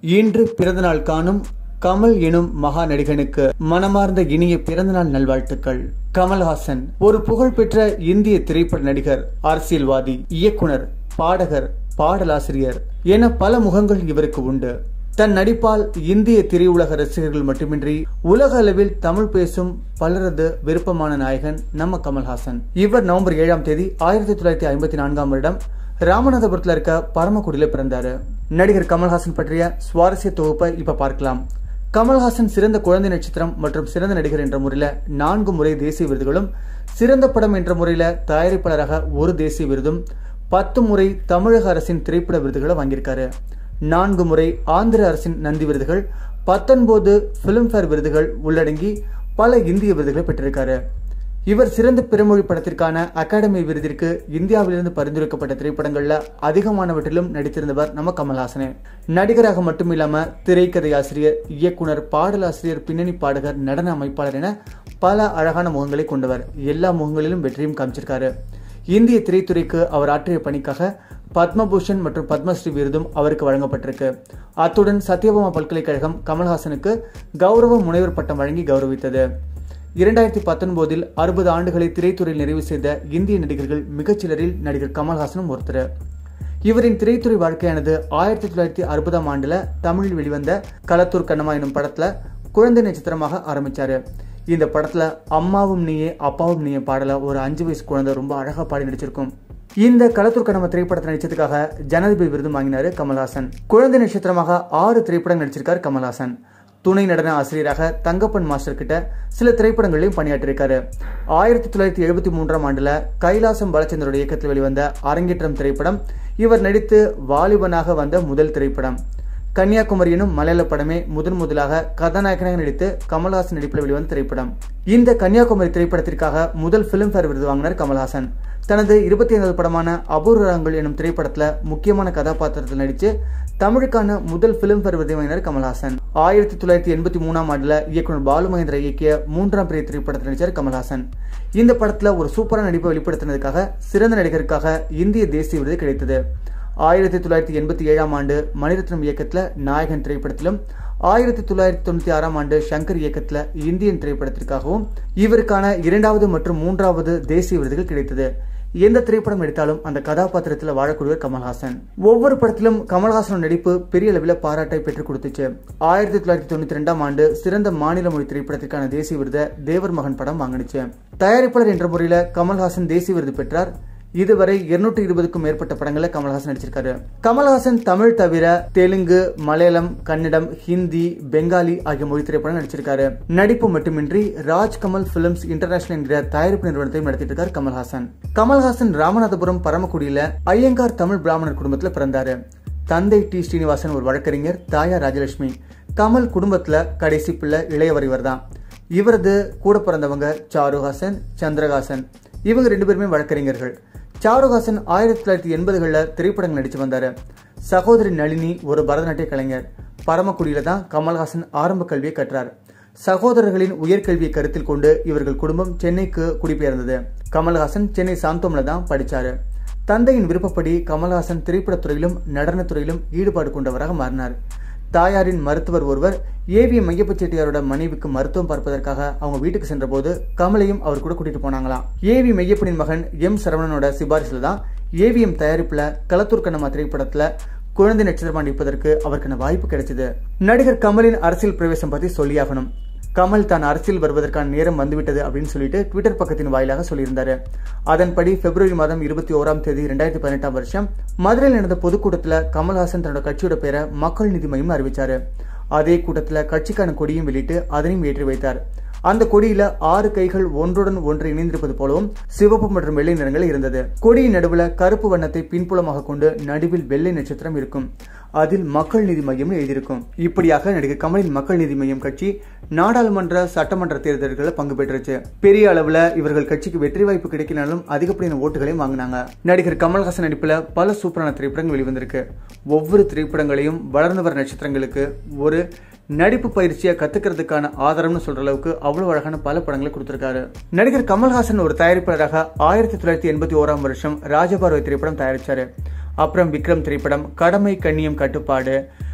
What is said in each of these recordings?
இன்று பிறந்தநாள் காணும் கமல் எனும் மகா நடிகனுக்கு மனமார்ந்த இனிய பிறந்தநாள் நல்வாழ்த்துக்கள் கமல்ஹாசன் ஒரு புகழ்பெற்ற இந்திய திரைப்பட நடிகர் அரசியல்வாதி இயக்குனர் பாடகர் பாடலாசிரியர் என பல முகங்கள் இவருக்கு உண்டு தன் நடிப்பால் இந்திய திரையுலக ரசிகர்கள் மட்டுமின்றி உலக அளவில் தமிழ் பேசும் பலரது விருப்பமான நாயகன் நம்ம கமல்ஹாசன் இவர் நவம்பர் ஏழாம் தேதி ஆயிரத்தி தொள்ளாயிரத்தி ஐம்பத்தி நான்காம் வருடம் ராமநாதபுரத்தில் இருக்க பரமக்குடியில பிறந்தாரு நடிகர் கமல்ஹாசன் பற்றிய சுவாரஸ்ய தொகுப்பை இப்ப பார்க்கலாம் கமல்ஹாசன் சிறந்த குழந்தை நட்சத்திரம் மற்றும் சிறந்த நடிகர் என்ற முறையில நான்கு முறை தேசிய விருதுகளும் சிறந்த படம் என்ற முறையில தயாரிப்பாளராக ஒரு தேசிய விருதும் பத்து முறை தமிழக அரசின் திரைப்பட விருதுகளை வாங்கியிருக்காரு நான்கு முறை ஆந்திர அரசின் நந்தி விருதுகள் பத்தொன்பது பிலிம்பேர் விருதுகள் உள்ளடங்கி பல இந்திய விருதுகளை பெற்றிருக்காரு இவர் சிறந்த பிறமொழி படத்திற்கான அகாடமி விருதிற்கு இந்தியாவிலிருந்து பரிந்துரைக்கப்பட்ட திரைப்படங்கள்ல அதிகமானவற்றிலும் நடித்திருந்தவர் நம்ம கமல்ஹாசனே நடிகராக மட்டுமில்லாம திரைக்கதை ஆசிரியர் இயக்குனர் பாடலாசிரியர் பின்னணி பாடகர் நடன அமைப்பாளர் என பல அழகான முகங்களை கொண்டவர் எல்லா முகங்களிலும் வெற்றியும் காமிச்சிருக்காரு இந்திய திரைத்துறைக்கு அவர் ஆற்றிய பணிக்காக பத்மபூஷன் மற்றும் பத்மஸ்ரீ விருதும் அவருக்கு வழங்கப்பட்டிருக்கு அத்துடன் சத்யபாமா பல்கலைக்கழகம் கமல்ஹாசனுக்கு கௌரவ முனைவர் பட்டம் வழங்கி கௌரவித்தது இரண்டாயிரத்தி பத்தொன்பதில் அறுபது ஆண்டுகளை திரைத்துறையில் நிறைவு செய்த இந்திய நடிகர்கள் மிகச்சிலரில் நடிகர் கமல்ஹாசனும் ஒருத்தர் இவரின் திரைத்துறை வாழ்க்கையானது ஆயிரத்தி தொள்ளாயிரத்தி அறுபதாம் ஆண்டுல தமிழில் வெளிவந்த களத்தூர் கண்ணம்மா எனும் படத்துல குழந்தை நட்சத்திரமாக ஆரம்பிச்சாரு இந்த படத்துல அம்மாவும் நீயே அப்பாவும் நீயே பாடல ஒரு அஞ்சு வயசு குழந்தை ரொம்ப அழகா பாடி நடிச்சிருக்கும் இந்த களத்தூர் கண்ணம்மா திரைப்படத்தை நடிச்சதுக்காக ஜனாதிபதி விருது வாங்கினாரு கமல்ஹாசன் குழந்தை நட்சத்திரமாக ஆறு திரைப்படம் நடிச்சிருக்காரு கமல்ஹாசன் துணை நடன ஆசிரியராக தங்கப்பன் மாஸ்டர் கிட்ட சில திரைப்படங்களையும் பணியாற்றிருக்காரு ஆயிரத்தி தொள்ளாயிரத்தி எழுபத்தி மூன்றாம் ஆண்டுல கைலாசம் பாலச்சந்தரோட இயக்கத்தில் வெளிவந்த அரங்கேற்றம் திரைப்படம் இவர் நடித்து வாலிபனாக வந்த முதல் திரைப்படம் கன்னியாகுமரி எனும் மலையாள படமே முதன் முதலாக கதாநாயகனாக நடித்து கமல்ஹாசன் நடிப்பில் வெளிவந்த திரைப்படம் இந்த கன்னியாகுமரி திரைப்படத்திற்காக முதல் பிலிம்பேர் விருது வாங்கினார் கமல்ஹாசன் தனது இருபத்தி ஐந்தாவது படமான அபூர்வங்கள் எனும் திரைப்படத்துல முக்கியமான கதாபாத்திரத்தில் நடித்து தமிழுக்கான முதல் பிலிம்பேர் விருதை வாங்கினார் கமல்ஹாசன் ஆயிரத்தி தொள்ளாயிரத்தி எண்பத்தி மூணாம் ஆண்டுல இயக்குனர் பாலு மகேந்திரா இயக்கிய மூன்றாம் பிரிய திரைப்படத்தில் நடிச்சார் கமல்ஹாசன் இந்த படத்துல ஒரு சூப்பரான நடிப்பை வெளிப்படுத்தினதுக்காக சிறந்த நடிகருக்காக இந்திய தேசிய விருது கிடைத்தது ஆயிரத்தி தொள்ளாயிரத்தி எண்பத்தி ஏழாம் ஆண்டு மணிரத்னம் இயக்கத்தில் நாயகன் திரைப்படத்திலும் ஆயிரத்தி தொள்ளாயிரத்தி தொண்ணூத்தி ஆறாம் ஆண்டு சங்கர் இயக்கத்தில் இந்தியன் திரைப்படத்திற்காகவும் இவருக்கான இரண்டாவது மற்றும் மூன்றாவது தேசிய விருதுகள் கிடைத்தது எந்த திரைப்படம் எடுத்தாலும் அந்த கதாபாத்திரத்தில் வாழக்கூடியவர் கமல்ஹாசன் ஒவ்வொரு படத்திலும் கமல்ஹாசன் நடிப்பு பெரிய அளவில் பாராட்டை பெற்றுக் கொடுத்துச்சு ஆயிரத்தி தொள்ளாயிரத்தி தொண்ணூத்தி ரெண்டாம் ஆண்டு சிறந்த மாநில மொழி திரைப்படத்திற்கான தேசிய விருதை தேவர் மகன் படம் வாங்கினுச்சு தயாரிப்பாளர் என்ற முறையில கமல்ஹாசன் தேசிய விருது பெற்றார் இதுவரை இருநூற்றி இருபதுக்கும் மேற்பட்ட படங்களை கமல்ஹாசன் நடிச்சிருக்காரு கமல்ஹாசன் தமிழ் தவிர தெலுங்கு மலையாளம் கன்னடம் ஹிந்தி பெங்காலி ஆகிய மொழி திரைப்படம் நடிச்சிருக்காரு நடிப்பு மட்டுமின்றி ராஜ் கமல் பிலிம்ஸ் இன்டர்நேஷனல் என்கிற தயாரிப்பு நிறுவனத்தையும் நடத்திட்டு இருக்காரு கமல்ஹாசன் கமல்ஹாசன் ராமநாதபுரம் பரமக்குடியில ஐயங்கார் தமிழ் பிராமணர் குடும்பத்துல பிறந்தாரு தந்தை டி ஸ்ரீனிவாசன் ஒரு வழக்கறிஞர் தாயார் ராஜலட்சுமி கமல் குடும்பத்துல கடைசி பிள்ளை இளையவர் இவர் தான் இவரது கூட பிறந்தவங்க சாருஹாசன் சந்திரஹாசன் இவங்க ரெண்டு பேருமே வழக்கறிஞர்கள் சாருஹாசன் ஆயிரத்தி தொள்ளாயிரத்தி எண்பதுகளில் திரைப்படங்கள் நடிச்சு வந்தாரு சகோதரி நளினி ஒரு பரதநாட்டிய கலைஞர் பரமக்குடியில தான் கமல்ஹாசன் ஆரம்ப கல்வியை கற்றார் சகோதரர்களின் உயர்கல்வியை கருத்தில் கொண்டு இவர்கள் குடும்பம் சென்னைக்கு குடிபெயர்ந்தது கமல்ஹாசன் சென்னை சாந்தோம்ல தான் படிச்சாரு தந்தையின் விருப்பப்படி கமல்ஹாசன் திரைப்படத்துறையிலும் நடனத்துறையிலும் ஈடுபாடு கொண்டவராக மாறினார் தாயாரின் மருத்துவர் ஒருவர் ஏவிஎம் மையப்ப செட்டியாரோட மனைவிக்கு மருத்துவம் பார்ப்பதற்காக அவங்க வீட்டுக்கு சென்றபோது கமலையும் அவர் கூட கூட்டிட்டு போனாங்களாம் ஏவி மையப்பனின் மகன் எம் சரவணனோட சிபாரிசுல தான் ஏவிஎம் தயாரிப்புல களத்தூர் கண்ணம்மா திரைப்படத்துல குழந்தை நட்சத்திரமா நடிப்பதற்கு அவருக்கான வாய்ப்பு கிடைச்சது நடிகர் கமலின் அரசியல் பிரவேசம் பத்தி சொல்லியாகணும் கமல் தான் அரசியல் வருவதற்கான நேரம் வந்துவிட்டது அப்படின்னு சொல்லிட்டு ட்விட்டர் பக்கத்தின் வாயிலாக சொல்லியிருந்தாரு அதன்படி பிப்ரவரி மாதம் இருபத்தி ஓராம் தேதி இரண்டாயிரத்தி பதினெட்டாம் வருஷம் மதுரையில் நடந்த பொதுக்கூட்டத்தில் கமல்ஹாசன் தன்னோட கட்சியோட பேரை மக்கள் நீதி மையம் அறிவிச்சாரு அதே கூட்டத்தில் கட்சிக்கான கொடியும் வெளியிட்டு அதனையும் ஏற்றி வைத்தார் அந்த கொடியில ஆறு கைகள் ஒன்றுடன் ஒன்று இணைந்திருப்பது போலவும் சிவப்பு மற்றும் வெள்ளை நிறங்கள் இருந்தது கொடியின் நடுவுல கருப்பு வண்ணத்தை பின்புலமாக கொண்டு நடுவில் வெள்ளை நட்சத்திரம் இருக்கும் அதில் மக்கள் நீதி மையம் எழுதியிருக்கும் இப்படியாக நடிகர் கமலின் மக்கள் நீதி மையம் கட்சி நாடாளுமன்ற சட்டமன்ற தேர்தல்களில் பங்கு பெற்றுச்சு பெரிய அளவுல இவர்கள் கட்சிக்கு வெற்றி வாய்ப்பு கிடைக்கினாலும் அதிகப்படியான ஓட்டுகளையும் வாங்கினாங்க நடிகர் கமல்ஹாசன் நடிப்புல பல சூப்பரான திரைப்படங்கள் வெளிவந்திருக்கு ஒவ்வொரு திரைப்படங்களையும் வளர்ந்து வர நட்சத்திரங்களுக்கு ஒரு நடிப்பு பயிற்சியை கத்துக்கிறதுக்கான ஆதாரம்னு சொல்ற அளவுக்கு அவ்வளவு அழகான பல படங்களை கொடுத்திருக்காரு நடிகர் கமல்ஹாசன் ஒரு தயாரிப்பாளராக ஆயிரத்தி தொள்ளாயிரத்தி எண்பத்தி ஓராம் வருஷம் ராஜபார்வை திரைப்படம் தயாரிச்சாரு அப்புறம் விக்ரம் திரைப்படம் கடமை கண்ணியம் கட்டுப்பாடு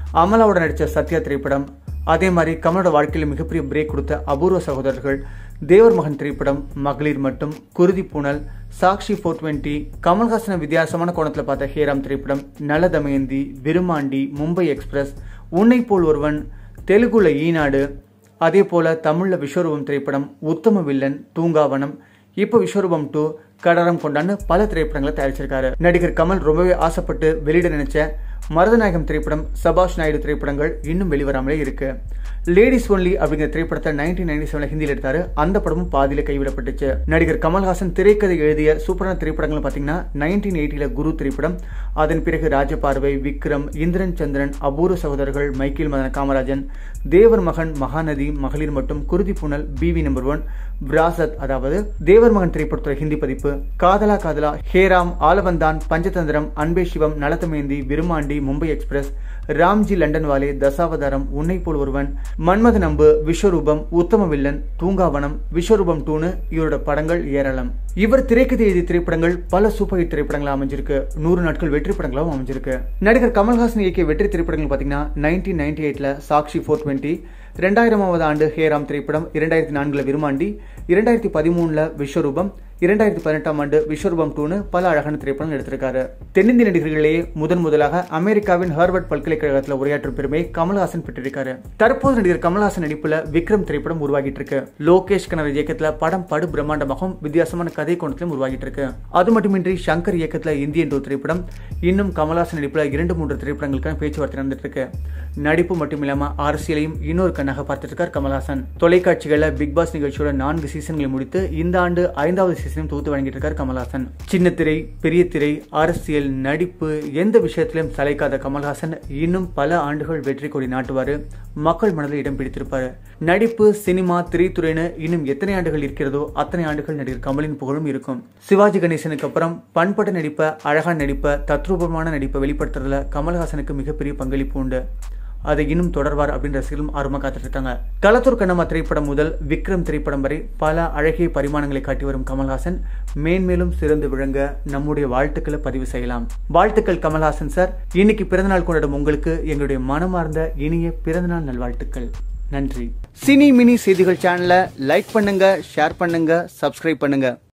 அமலாவோட நடித்த சத்யா திரைப்படம் அதே மாதிரி கமலோட வாழ்க்கையில் மிகப்பெரிய பிரேக் கொடுத்த அபூர்வ சகோதரர்கள் தேவர் மகன் திரைப்படம் மகளிர் மட்டும் குருதி பூனல் சாக்ஷி ஃபோர் டுவெண்ட்டி கமல்ஹாசன வித்தியாசமான கோணத்தில் பார்த்த ஹேராம் திரைப்படம் நல தமயந்தி விருமாண்டி மும்பை எக்ஸ்பிரஸ் உன்னை போல் ஒருவன் தெலுங்குல ஈநாடு அதே போல தமிழ்ல விஸ்வரூபம் திரைப்படம் உத்தம வில்லன் தூங்காவனம் இப்போ விஸ்வரூபம் டூ கடரம் கொண்டான்னு பல திரைப்படங்களை தயாரிச்சிருக்காரு நடிகர் கமல் ரொம்பவே ஆசைப்பட்டு வெளியிட நினைச்ச மருதநாயகம் திரைப்படம் சபாஷ் நாயுடு திரைப்படங்கள் இன்னும் வெளிவராமலே இருக்கு லேடிஸ் ஒன்லி அப்படிங்கிற திரைப்படத்தை நைன்டீன் நைன்டி செவன்ல ஹிந்தியில் எடுத்தாரு அந்த படமும் பாதியில கைவிடப்பட்டுச்சு நடிகர் கமல்ஹாசன் திரைக்கதை எழுதிய சூப்பரான திரைப்படங்கள் பார்த்தீங்கன்னா நைன்டீன் எயிட்டில குரு திரைப்படம் அதன் பிறகு ராஜபார்வை விக்ரம் இந்திரன் சந்திரன் அபூர்வ சகோதரர்கள் மைக்கேல் மதன காமராஜன் தேவர் மகன் மகாநதி மகளிர் மட்டும் குருதி புனல் பிவி நம்பர் ஒன் பிராசத் அதாவது தேவர் மகன் திரைப்படத்தோட ஹிந்தி பதிப்பு காதலா காதலா ஹேராம் ஆலவந்தான் பஞ்சதந்திரம் அன்பே சிவம் நலத்தமேந்தி விருமாண்டி மும்பை எக்ஸ்பிரஸ் ராம்ஜி லண்டன் வாலே தசாவதாரம் உன்னை போல் ஒருவன் மன்மத நம்பு விஸ்வரூபம் உத்தம வில்லன் தூங்காவனம் விஸ்வரூபம் டூனு இவரோட படங்கள் ஏராளம் இவர் திரைக்கதை எழுதிய திரைப்படங்கள் பல சூப்பர் ஹிட் திரைப்படங்களா அமைஞ்சிருக்கு நூறு நாட்கள் வெற்றி படங்களாகவும் அமைஞ்சிருக்கு நடிகர் கமல்ஹாசன் இயக்கிய வெற்றி திரைப்படங்கள் பார்த்தீங்கன்னா நைன்டீன் நைன்டி எயிட்ல சாக்ஷி ஃபோர் டுவெண்ட்டி இரண்டாயிரமாவது ஆண்டு ஹேராம் திரைப்படம் இரண்டாயிரத்தி நான்குல விருமாண்டி இரண்டாயிரத்தி பதிமூணுல விஸ்வரூபம் இரண்டாயிரத்தி பதினெட்டாம் ஆண்டு விஸ்வரூபம் டூனு பல அழகான திரைப்படங்கள் எடுத்திருக்காரு தென்னிந்திய நடிகர்களிலேயே முதன் முதலாக அமெரிக்காவின் ஹார்வர்ட் பல்கலைக்கழகத்தில் உரையாற்றும் பெருமை கமல்ஹாசன் பெற்றிருக்காரு தற்போது நடிகர் கமல்ஹாசன் நடிப்புல விக்ரம் திரைப்படம் உருவாகிட்டு இருக்கு லோகேஷ் கனவு இயக்கத்துல படம் படு பிரம்மாண்டமாகவும் வித்தியாசமான கதை கோணத்திலும் உருவாகிட்டு இருக்கு அது மட்டுமின்றி சங்கர் இயக்கத்துல இந்தியன் டூ திரைப்படம் இன்னும் கமல்ஹாசன் நடிப்புல இரண்டு மூன்று திரைப்படங்களுக்கான பேச்சுவார்த்தை நடந்துட்டு இருக்கு நடிப்பு மட்டும் இல்லாம அரசியலையும் இன்னொரு கண்ணாக பார்த்துட்டு இருக்கார் கமல்ஹாசன் தொலைக்காட்சிகளில் பிக் பாஸ் நிகழ்ச்சியோட நான்கு சீசன்களை முடித்து இந்த ஆண்டு ஐந்தாவது சீசனும் தொகுத்து வழங்கிட்டு இருக்கார் கமல்ஹாசன் சின்ன திரை பெரிய திரை அரசியல் நடிப்பு எந்த விஷயத்திலும் சளைக்காத கமல்ஹாசன் இன்னும் பல ஆண்டுகள் வெற்றி கொடி நாட்டுவாரு மக்கள் மனதில் இடம் பிடித்திருப்பாரு நடிப்பு சினிமா திரைத்துறைன்னு இன்னும் எத்தனை ஆண்டுகள் இருக்கிறதோ அத்தனை ஆண்டுகள் நடிகர் கமலின் புகழும் இருக்கும் சிவாஜி கணேசனுக்கு அப்புறம் பண்பட்ட நடிப்பை அழகான நடிப்பை தத்ரூபமான நடிப்பை வெளிப்படுத்துறதுல கமல்ஹாசனுக்கு மிகப்பெரிய பங்களிப்பு உண்டு அதை இன்னும் தொடர்வார் அப்படின்னு ரசிகர்களும் ஆர்வமாக காத்துட்டு இருக்காங்க களத்தூர் கண்ணம்மா திரைப்படம் முதல் விக்ரம் திரைப்படம் வரை பல அழகிய பரிமாணங்களை காட்டி வரும் கமல்ஹாசன் மேன்மேலும் சிறந்து விளங்க நம்முடைய வாழ்த்துக்களை பதிவு செய்யலாம் வாழ்த்துக்கள் கமல்ஹாசன் சார் இன்னைக்கு பிறந்தநாள் கொண்டாடும் உங்களுக்கு எங்களுடைய மனமார்ந்த இனிய பிறந்தநாள் நல்வாழ்த்துக்கள் நன்றி சினி மினி செய்திகள் சேனலை லைக் பண்ணுங்க ஷேர் பண்ணுங்க சப்ஸ்கிரைப் பண்ணுங்க